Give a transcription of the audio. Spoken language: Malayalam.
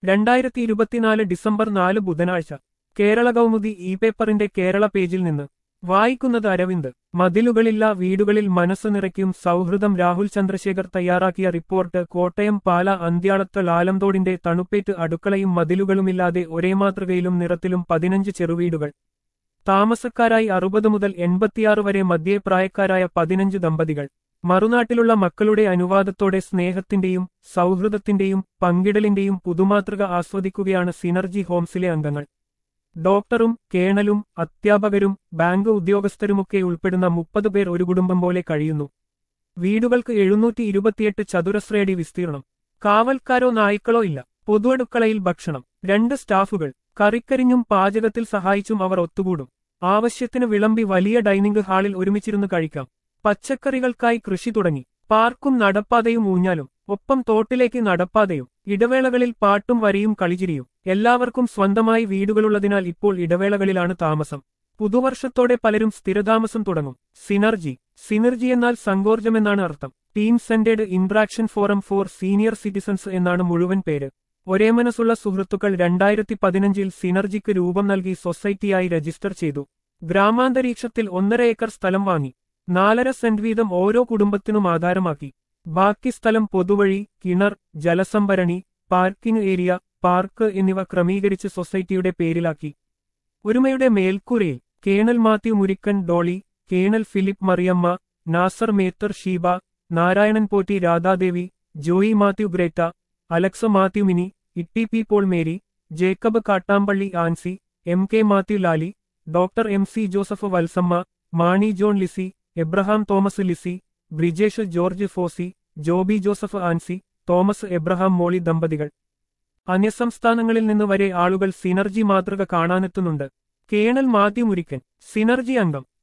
രണ്ടായിരത്തി ഇരുപത്തിനാല് ഡിസംബർ നാല് ബുധനാഴ്ച കേരള കൗമുദി ഇ പേപ്പറിന്റെ കേരള പേജിൽ നിന്ന് വായിക്കുന്നത് അരവിന്ദ് മതിലുകളില്ല വീടുകളിൽ മനസ്സ് നിറയ്ക്കും സൗഹൃദം രാഹുൽ ചന്ദ്രശേഖർ തയ്യാറാക്കിയ റിപ്പോർട്ട് കോട്ടയം പാല അന്ത്യാളത്ത് ലാലന്തോടിന്റെ തണുപ്പേറ്റ് അടുക്കളയും മതിലുകളുമില്ലാതെ ഒരേ മാതൃകയിലും നിറത്തിലും പതിനഞ്ച് ചെറുവീടുകൾ താമസക്കാരായി അറുപത് മുതൽ എൺപത്തിയാറ് വരെ മധ്യപ്രായക്കാരായ പതിനഞ്ച് ദമ്പതികൾ മറുനാട്ടിലുള്ള മക്കളുടെ അനുവാദത്തോടെ സ്നേഹത്തിന്റെയും സൗഹൃദത്തിന്റെയും പങ്കിടലിന്റെയും പുതുമാതൃക ആസ്വദിക്കുകയാണ് സിനർജി ഹോംസിലെ അംഗങ്ങൾ ഡോക്ടറും കേണലും അധ്യാപകരും ബാങ്ക് ഉദ്യോഗസ്ഥരുമൊക്കെ ഉൾപ്പെടുന്ന മുപ്പത് പേർ ഒരു കുടുംബം പോലെ കഴിയുന്നു വീടുകൾക്ക് എഴുന്നൂറ്റി ഇരുപത്തിയെട്ട് ചതുരശ്രയടി വിസ്തീർണം കാവൽക്കാരോ നായ്ക്കളോ ഇല്ല പൊതുഅടുക്കളയിൽ ഭക്ഷണം രണ്ട് സ്റ്റാഫുകൾ കറിക്കരിഞ്ഞും പാചകത്തിൽ സഹായിച്ചും അവർ ഒത്തുകൂടും ആവശ്യത്തിന് വിളമ്പി വലിയ ഡൈനിംഗ് ഹാളിൽ ഒരുമിച്ചിരുന്ന് കഴിക്കാം പച്ചക്കറികൾക്കായി കൃഷി തുടങ്ങി പാർക്കും നടപ്പാതയും ഊഞ്ഞാലും ഒപ്പം തോട്ടിലേക്ക് നടപ്പാതയും ഇടവേളകളിൽ പാട്ടും വരിയും കളിചിരിയും എല്ലാവർക്കും സ്വന്തമായി വീടുകളുള്ളതിനാൽ ഇപ്പോൾ ഇടവേളകളിലാണ് താമസം പുതുവർഷത്തോടെ പലരും സ്ഥിരതാമസം തുടങ്ങും സിനർജി സിനർജി എന്നാൽ സങ്കോർജമെന്നാണ് അർത്ഥം team centred interaction forum for senior citizens എന്നാണ് മുഴുവൻ പേര് ഒരേ മനസ്സുള്ള സുഹൃത്തുക്കൾ രണ്ടായിരത്തി പതിനഞ്ചിൽ സിനർജിക്ക് രൂപം നൽകി സൊസൈറ്റിയായി രജിസ്റ്റർ ചെയ്തു ഗ്രാമാന്തരീക്ഷത്തിൽ ഒന്നര ഏക്കർ സ്ഥലം വാങ്ങി നാലര സെന്റ് വീതം ഓരോ കുടുംബത്തിനും ആധാരമാക്കി ബാക്കി സ്ഥലം പൊതുവഴി കിണർ ജലസംഭരണി പാർക്കിംഗ് ഏരിയ പാർക്ക് എന്നിവ ക്രമീകരിച്ച് സൊസൈറ്റിയുടെ പേരിലാക്കി ഒരുമയുടെ മേൽക്കൂരയിൽ colonel Mathew Murikkan Dolly colonel Philip Mariyamma Nasser Mether Sheeba Narayanan Potti Radhadevi Joy Mathew Greta Alexa Mathew Mini Itty P Paul Mary Jacob Kattampally Ancy M K Mathew Lali doctor M C Joseph Valsamma Mani John Lizzy Abraham Thomas Lizzy Brijesh George Fossy Joby Joseph Ancy Thomas Abraham Molly ദമ്പതികൾ അന്യസംസ്ഥാനങ്ങളിൽ നിന്ന് വരെ ആളുകൾ സിനർജി മാതൃക കാണാനെത്തുന്നുണ്ട് കേണൽ മാത്യു മുരിക്കൻ സിനർജി അംഗം